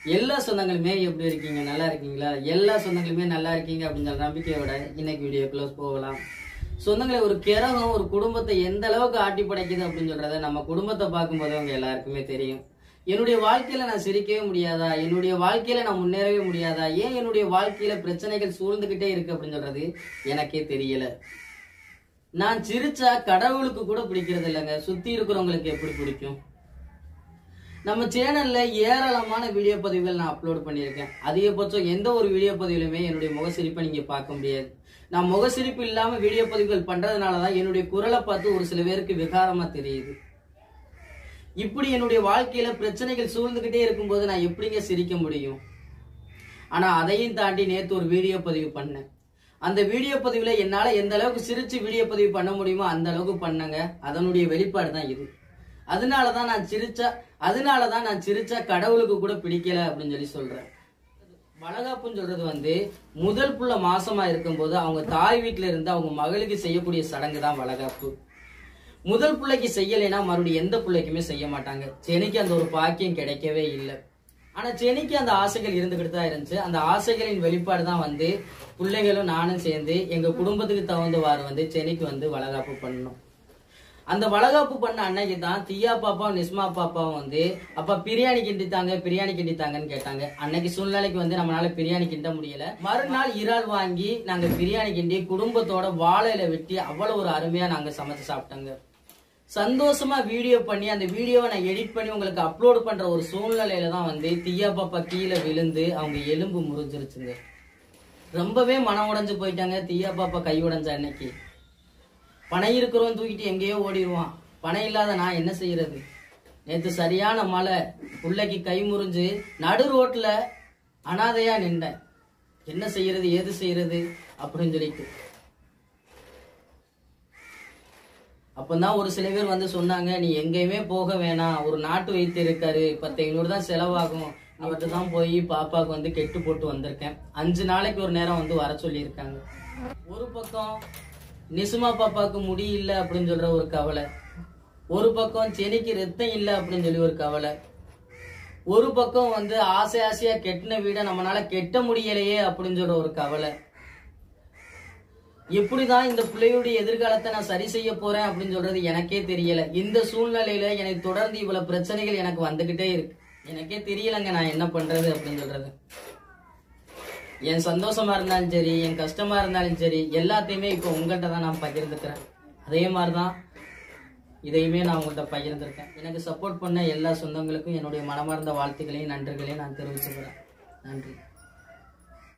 எல்லா சொந்தங்களுமே எப்படி இருக்கீங்க நல்லா இருக்கீங்களா எல்லா சொந்தங்களுமே நல்லா இருக்கீங்க அப்படிங்கிற நம்பிக்கையோட இன்னைக்கு வீடியோக்குள்ள போகலாம் சொந்தங்களை ஒரு கிரகம் ஒரு குடும்பத்தை எந்த அளவுக்கு ஆட்டி படைக்குது அப்படின்னு சொல்றத நம்ம குடும்பத்தை பார்க்கும்போது அவங்க எல்லாருக்குமே தெரியும் என்னுடைய வாழ்க்கையில நான் சிரிக்கவே முடியாதா என்னுடைய வாழ்க்கையில நான் முன்னேறவே முடியாதா ஏன் என்னுடைய வாழ்க்கையில பிரச்சனைகள் சூழ்ந்துகிட்டே இருக்கு அப்படின்னு சொல்றது எனக்கே தெரியல நான் சிரிச்சா கடவுளுக்கு கூட பிடிக்கிறது இல்லைங்க சுத்தி இருக்கிறவங்களுக்கு எப்படி பிடிக்கும் நம்ம சேனல்ல ஏராளமான வீடியோ பதிவுகள் நான் அப்லோட் பண்ணியிருக்கேன் அதிகபட்சம் எந்த ஒரு வீடியோ பதிவிலுமே என்னுடைய முகசிரிப்பை நீங்க பார்க்க முடியாது நான் முகசிரிப்பு இல்லாம வீடியோ பதிவுகள் பண்றதுனால தான் என்னுடைய குரலை பார்த்து ஒரு சில பேருக்கு விகாரமா தெரியுது இப்படி என்னுடைய வாழ்க்கையில பிரச்சனைகள் சூழ்ந்துகிட்டே இருக்கும்போது நான் எப்படிங்க சிரிக்க முடியும் ஆனா அதையும் தாண்டி நேத்து ஒரு வீடியோ பதிவு பண்ணேன் அந்த வீடியோ பதிவுல என்னால எந்த அளவுக்கு சிரிச்சு வீடியோ பதிவு பண்ண முடியுமோ அந்த அளவுக்கு பண்ணங்க அதனுடைய வெளிப்பாடு தான் இது அதனாலதான் நான் சிரிச்சா அதனாலதான் நான் சிரிச்சா கடவுளுக்கு கூட பிடிக்கல அப்படின்னு சொல்லி சொல்றேன் வளகாப்புன்னு சொல்றது வந்து முதல் புள்ள மாசமா இருக்கும்போது அவங்க தாய் வீட்டுல இருந்து அவங்க மகளுக்கு செய்யக்கூடிய சடங்கு தான் வளகாப்பு முதல் பிள்ளைக்கு செய்யலைன்னா மறுபடியும் எந்த பிள்ளைக்குமே செய்ய மாட்டாங்க செனிக்கு அந்த ஒரு பாக்கியம் கிடைக்கவே இல்லை ஆனா செனிக்கு அந்த ஆசைகள் இருந்துகிட்டு தான் இருந்துச்சு அந்த ஆசைகளின் வெளிப்பாடு தான் வந்து பிள்ளைகளும் நானும் சேர்ந்து எங்க குடும்பத்துக்கு தகுந்தவாறு வந்து செனிக்கு வந்து வளகாப்பு பண்ணணும் அந்த வளகாப்பு பண்ண அன்னைக்கு தான் தியா பாப்பாவும் நிஸ்மா பாப்பாவும் வந்து அப்ப பிரியாணி கிண்டித்தாங்க பிரியாணி கிண்டித்தாங்கன்னு கேட்டாங்க அன்னைக்கு சூழ்நிலைக்கு வந்து நம்மளால பிரியாணி கிண்ட முடியல மறுநாள் இறால் வாங்கி நாங்க பிரியாணி கிண்டி குடும்பத்தோட வாழையில வெட்டி அவ்வளவு ஒரு அருமையா நாங்க சமைச்சு சாப்பிட்டோங்க சந்தோஷமா வீடியோ பண்ணி அந்த வீடியோவை நான் எடிட் பண்ணி உங்களுக்கு அப்லோட் பண்ற ஒரு சூழ்நிலையில தான் வந்து தியா பாப்பா கீழே விழுந்து அவங்க எலும்பு முறிஞ்சிருச்சுங்க ரொம்பவே மனம் உடைஞ்சு போயிட்டாங்க தியா பாப்பா கை உடைஞ்ச அன்னைக்கு பணம் இருக்கிறவன் தூக்கிட்டு எங்கேயோ ஓடிடுவான் பணம் இல்லாத நான் என்ன செய்யறது நேத்து சரியான மழை பிள்ளைக்கு கை முறிஞ்சு நடு ரோட்ல அனாதையா நின்றேன் என்ன செய்யறது ஏது செய்யறது அப்படின்னு சொல்லிட்டு அப்பதான் ஒரு சில பேர் வந்து சொன்னாங்க நீ எங்கேயுமே போக வேணாம் ஒரு நாட்டு வைத்தியம் இருக்காரு பத்து ஐநூறு தான் செலவாகும் அவர்கிட்ட தான் போய் பாப்பாவுக்கு வந்து கெட்டு போட்டு வந்திருக்கேன் அஞ்சு நாளைக்கு ஒரு நேரம் வந்து வர சொல்லியிருக்காங்க ஒரு பக்கம் நிசுமா பாப்பாவுக்கு முடி இல்லை அப்படின்னு சொல்ற ஒரு கவலை ஒரு பக்கம் செனிக்கு ரத்தம் இல்லை அப்படின்னு சொல்லி ஒரு கவலை ஒரு பக்கம் வந்து ஆசை ஆசையா கெட்டின வீடை நம்மளால கெட்ட முடியலையே அப்படின்னு சொல்ற ஒரு கவலை எப்படிதான் இந்த பிள்ளையுடைய எதிர்காலத்தை நான் சரி செய்ய போறேன் அப்படின்னு சொல்றது எனக்கே தெரியல இந்த சூழ்நிலையில எனக்கு தொடர்ந்து இவ்வளவு பிரச்சனைகள் எனக்கு வந்துகிட்டே இருக்கு எனக்கே தெரியலங்க நான் என்ன பண்றது அப்படின்னு சொல்றது என் சந்தோஷமா இருந்தாலும் சரி என் கஷ்டமா இருந்தாலும் சரி எல்லாத்தையுமே இப்போ உங்கள்கிட்ட தான் நான் பகிர்ந்துக்கிறேன் அதே மாதிரிதான் இதையுமே நான் உங்கள்கிட்ட பகிர்ந்திருக்கேன் எனக்கு சப்போர்ட் பண்ண எல்லா சொந்தங்களுக்கும் என்னுடைய மனமார்ந்த வாழ்த்துக்களையும் நன்றிகளையும் நான் தெரிவிச்சுக்கிறேன் நன்றி